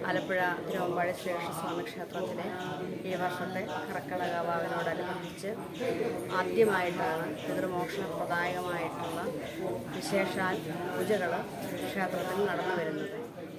ആലപ്പുഴ തിരുവമ്പാടി ശ്രീകൃഷ്ണസ്വാമി ക്ഷേത്രത്തിലെ ഈ വർഷത്തെ കർക്കിടകവാവിനോടനുബന്ധിച്ച് ആദ്യമായിട്ടാണ് പിതൃമോക്ഷണപ്രദായകമായിട്ടുള്ള വിശേഷാൽ പൂജകൾ ക്ഷേത്രത്തിൽ നടന്നു വരുന്നത്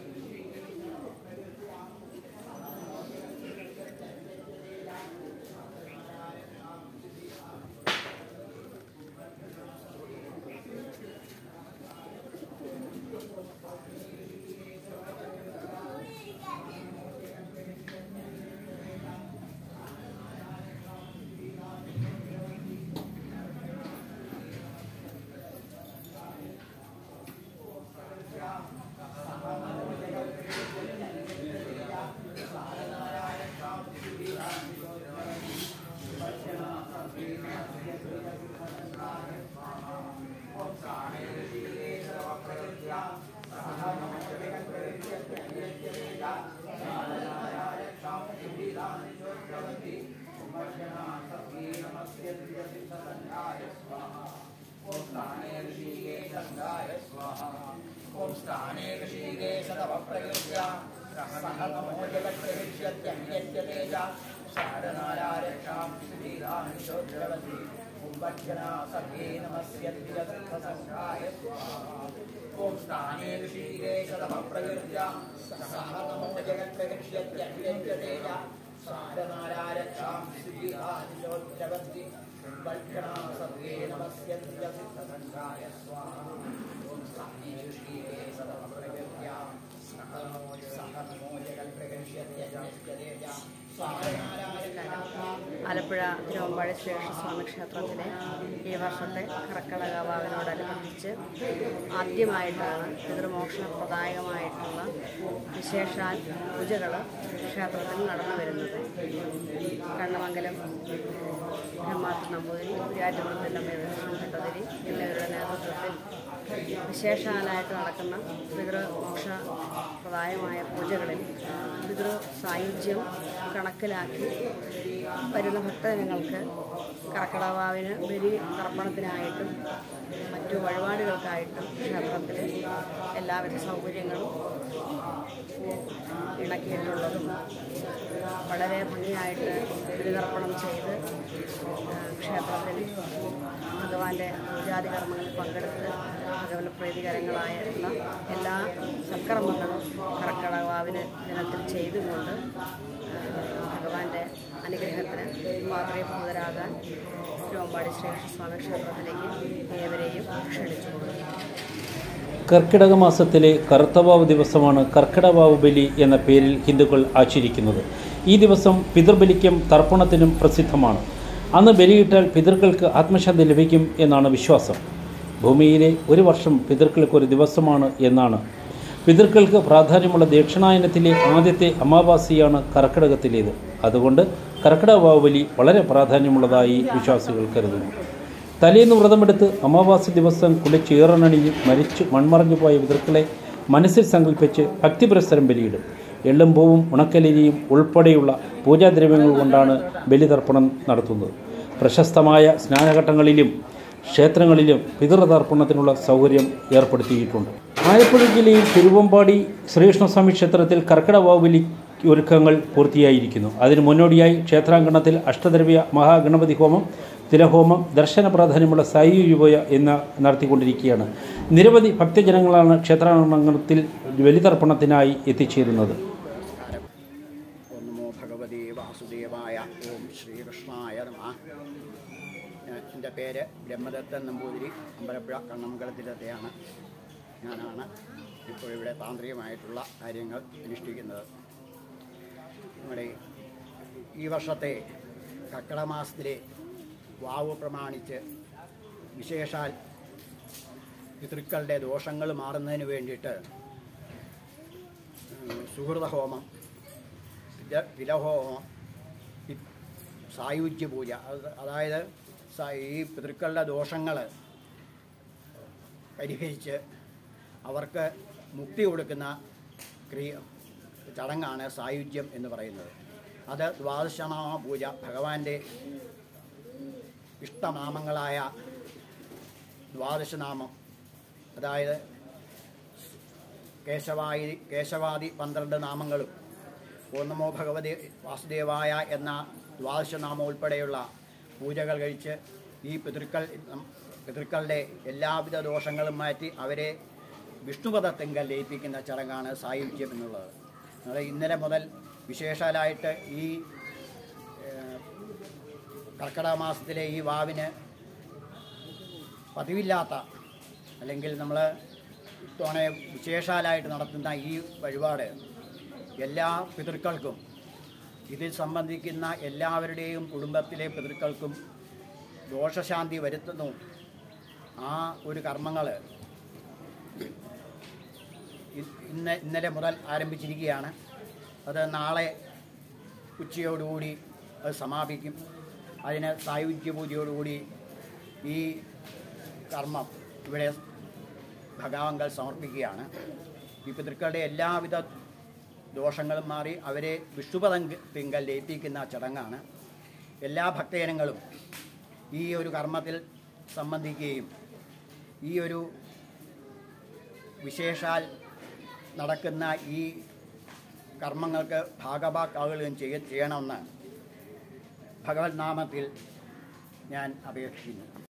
ओम स्थाने ऋषिके सदवप्रयुज्य सह नमो जगत्प्रयुज्यत्यन्यत्यतेजा सारनारायक्षां श्रीराणि शोद्रवति कुम्भक्षणा सर्वे नमस्यत्यसंघाय स्वाहा ओम स्थाने ऋषिके सदवप्रयुज्य सह नमो जगत्प्रयुज्यत्यन्यत्यतेजा सारनारायक्षां श्रीराणि शोद्रवति कुम्भक्षणा सर्वे नमस्यत्यसंघाय स्वाहा ओम स्थाने ऋषिके सदवप्रयुज्य सह नमो जगत्प्रयुज्यत्यन्यत्यतेजा सारनारायक्षां ആലപ്പുഴ തിരുവമ്പാടി ശ്രീകൃഷ്ണസ്വാമി ക്ഷേത്രത്തിലെ ഈ വർഷത്തെ കർക്കിടകവാവിനോടനുബന്ധിച്ച് ആദ്യമായിട്ടാണ് പിതൃമോക്ഷണപ്രദായകമായിട്ടുള്ള വിശേഷാൽ പൂജകൾ ക്ഷേത്രത്തിൽ നടന്നു വരുന്നത് കണ്ണമംഗലം ബ്രഹ്മാത്ര നമ്പൂതിരി കുര്യാറ്റുപുറത്തിൻ്റെ ഭട്ടതിരി എന്നിവരുടെ നേതൃത്വത്തിൽ വിശേഷാലായിട്ട് നടക്കുന്ന പിതൃമോക്ഷ പ്രദായമായ പൂജകളിൽ പിതൃ സായുജ്യം കണക്കിലാക്കി വരുന്ന ഭക്തജനങ്ങൾക്ക് കർക്കിടവാവിന് ബലി തർപ്പണത്തിനായിട്ടും മറ്റു വഴിപാടുകൾക്കായിട്ടും ക്ഷേത്രത്തിൽ എല്ലാവിധ സൗകര്യങ്ങളും ഇണക്കിയിട്ടുള്ളതും വളരെ ഭംഗിയായിട്ട് ബലിതർപ്പണം ചെയ്ത് ആ, ക്ഷേത്രത്തിൽ ഭഗവാന്റെ പൂജാതി കർമ്മങ്ങളിൽ പങ്കെടുത്ത് ഭഗവത് പ്രീതികരങ്ങളായിട്ടുള്ള എല്ലാ സത്കർമ്മങ്ങളും കർക്കിടകവാവിന് ദിനത്തിൽ ചെയ്തുകൊണ്ട് ആ, ഭഗവാന്റെ അനുഗ്രഹത്തിന് പാത്രീഭൂതരാകാൻ തിരുവമ്പാടി ശ്രീകൃഷ്ണസ്വാമി ക്ഷേത്രത്തിലേക്ക് ഏവരെയും ക്ഷണിച്ചു കൊടുക്കുന്നു കർക്കിടക മാസത്തിലെ കറുത്തവാവ് ദിവസമാണ് കർക്കിടവാവ് ബലി എന്ന പേരിൽ ഹിന്ദുക്കൾ ആചരിക്കുന്നത് ഈ ദിവസം പിതൃബലിക്കും തർപ്പണത്തിനും പ്രസിദ്ധമാണ് അന്ന് ബലിയിട്ടാൽ പിതൃക്കൾക്ക് ആത്മശാന്തി ലഭിക്കും എന്നാണ് വിശ്വാസം ഭൂമിയിലെ ഒരു വർഷം പിതൃക്കൾക്ക് ഒരു ദിവസമാണ് എന്നാണ് പിതൃക്കൾക്ക് പ്രാധാന്യമുള്ള ദക്ഷിണായനത്തിലെ ആദ്യത്തെ അമാവാസിയാണ് കർക്കിടകത്തിലേത് അതുകൊണ്ട് കർക്കിടകവാവ് ബലി വളരെ പ്രാധാന്യമുള്ളതായി വിശ്വാസികൾ കരുതുന്നു തലേന്ന് വ്രതമെടുത്ത് അമാവാസി ദിവസം കുളിച്ചേറണണിയും മരിച്ചു മൺമറഞ്ഞു പോയ പിതൃക്കളെ മനസ്സിൽ സങ്കല്പിച്ച് ഭക്തിപുരസ്സരം ബലിയിടും എള്ളും പൂവും ഉണക്കലരിയും ഉൾപ്പെടെയുള്ള പൂജാദ്രവ്യങ്ങൾ കൊണ്ടാണ് ബലിതർപ്പണം നടത്തുന്നത് പ്രശസ്തമായ സ്നാനഘട്ടങ്ങളിലും ക്ഷേത്രങ്ങളിലും പിതൃതർപ്പണത്തിനുള്ള സൗകര്യം ഏർപ്പെടുത്തിയിട്ടുണ്ട് ആലപ്പുഴ ജില്ലയിൽ തിരുവമ്പാടി ശ്രീകൃഷ്ണസ്വാമി ക്ഷേത്രത്തിൽ കർക്കിടവാവുബലി ഒരുക്കങ്ങൾ പൂർത്തിയായിരിക്കുന്നു അതിന് മുന്നോടിയായി ക്ഷേത്രാങ്കണത്തിൽ അഷ്ടദ്രവ്യ മഹാഗണപതി ഹോമം തിലഹോമം ദർശന പ്രാധാന്യമുള്ള സായി യുവയ എന്ന നടത്തിക്കൊണ്ടിരിക്കുകയാണ് നിരവധി ഭക്തജനങ്ങളാണ് ക്ഷേത്രാങ്കണത്തിൽ ബലിതർപ്പണത്തിനായി എത്തിച്ചേരുന്നത് ഓം നമോ ഭഗവതി വാസുദേവായ ഓം ശ്രീകൃഷ്ണായ നമ എൻ്റെ പേര് ബ്രഹ്മദത്തൻ നമ്പൂതിരി അമ്പലപ്പുഴ കണ്ണമംഗലത്തിലത്തെയാണ് ഞാനാണ് ഇപ്പോൾ ഇവിടെ താന്ത്രികമായിട്ടുള്ള കാര്യങ്ങൾ അനുഷ്ഠിക്കുന്നത് നമ്മുടെ ഈ വർഷത്തെ കർക്കിടമാസത്തിലെ വാവ് പ്രമാണിച്ച് വിശേഷാൽ പിതൃക്കളുടെ ദോഷങ്ങൾ മാറുന്നതിന് വേണ്ടിയിട്ട് ഉം, സുഹൃതഹോമം പില- പിലഹോമം പി- സായുജ്യ പൂജ അത് അതായത് സ- ഈ പിതൃക്കളുടെ ദോഷങ്ങൾ പരിഹരിച്ച് അവർക്ക് മുക്തി കൊടുക്കുന്ന ക്രിയ ചടങ്ങാണ് സായുജ്യം എന്ന് പറയുന്നത് അത് ദ്വാദശനാമ പൂജ ഭഗവാന്റെ ഇഷ്ടനാമങ്ങളായ ദ്വാദശനാമം അതായത് കേശവായി കേശവാദി പന്ത്രണ്ട് നാമങ്ങളും പൂർണ്ണമോ ഭഗവതി വാസുദേവായ എന്ന ദ്വാദശനാമം ഉൾപ്പെടെയുള്ള പൂജകൾ കഴിച്ച് ഈ പിതൃക്കൾ പിതൃക്കളുടെ എല്ലാവിധ ദോഷങ്ങളും മാറ്റി അവരെ വിഷ്ണുപദത്തെങ്കൽ ലയിപ്പിക്കുന്ന ചടങ്ങാണ് സായുജ്യം എന്നുള്ളത് നമ്മൾ ഇന്നലെ മുതൽ വിശേഷാലായിട്ട് ഈ ഏഹ്, കർക്കിടക മാസത്തിലെ ഈ വാവിന് പതിവില്ലാത്ത അല്ലെങ്കിൽ നമ്മൾ ഇത്തവണ വിശേഷാലായിട്ട് നടത്തുന്ന ഈ വഴിപാട് എല്ലാ പിതൃക്കൾക്കും ഇതിൽ സംബന്ധിക്കുന്ന എല്ലാവരുടെയും കുടുംബത്തിലെ പിതൃക്കൾക്കും ദോഷശാന്തി വരുത്തുന്നു ആ ഒരു കർമ്മങ്ങൾ ഇന്ന് ഇന്നലെ മുതൽ ആരംഭിച്ചിരിക്കുകയാണ് അത് നാളെ ഉച്ചയോടുകൂടി അത് സമാപിക്കും അതിന് സായുജ്യ പൂജയോടുകൂടി ഈ കർമ്മം ഇവിടെ ഭഗവാൻകൾ സമർപ്പിക്കുകയാണ് ഈ പിതൃക്കളുടെ എല്ലാവിധ ദോഷങ്ങളും മാറി അവരെ വിഷ്ണുപദം തിങ്കൽ ലയിപ്പിക്കുന്ന ചടങ്ങാണ് എല്ലാ ഭക്തജനങ്ങളും ഈ ഒരു കർമ്മത്തിൽ സംബന്ധിക്കുകയും ഈ ഒരു വിശേഷാൽ നടക്കുന്ന ഈ കർമ്മങ്ങൾക്ക് ഭാഗഭാക്കാവുകയും ചെയ്യ ചെയ്യണമെന്ന് ഭഗവത് നാമത്തിൽ ഞാൻ അപേക്ഷിക്കുന്നു